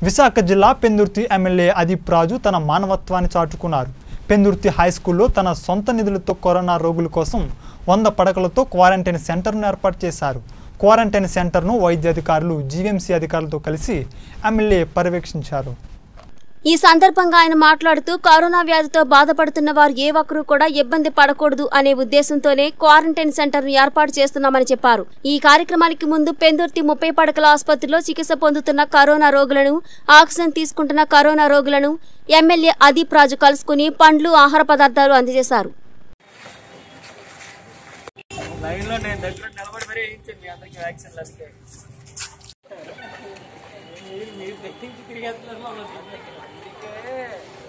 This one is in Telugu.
విశాఖ జిల్లా పెందుర్తి ఎమ్మెల్యే అదీప్ రాజు తన మానవత్వాన్ని చాటుకున్నారు పెందుర్తి హై స్కూల్లో తన సొంత నిధులతో కరోనా రోగుల కోసం వంద పడకలతో క్వారంటైన్ సెంటర్ను ఏర్పాటు చేశారు క్వారంటైన్ సెంటర్ను వైద్య అధికారులు జీవీఎంసీ అధికారులతో కలిసి ఎమ్మెల్యే పర్యవేక్షించారు ఈ సందర్భంగా ఆయన మాట్లాడుతూ కరోనా వ్యాధితో బాధపడుతున్న వారు ఏ ఒక్కరూ కూడా ఇబ్బంది పడకూడదు అనే ఉద్దేశంతోనే క్వారంటైన్ సెంటర్ ను ఏర్పాటు చేస్తున్నామని చెప్పారు ఈ కార్యక్రమానికి ముందు పెందుర్తి ముప్పై పడకల ఆసుపత్రిలో చికిత్స పొందుతున్న కరోనా రోగులను ఆక్సిజన్ తీసుకుంటున్న కరోనా రోగులను ఎమ్మెల్యే అదీప్ రాజు కలుసుకుని పండ్లు ఆహార పదార్థాలు అందజేశారు లైన్ లో నేను దగ్గర నిలబడి మరీ వేయించాను మీ అందరికి వ్యాక్సిన్లు అందుకే మీరు మీరు తెచ్చించి తిరిగేస్తున్నారు మమ్మల్ని అందుకే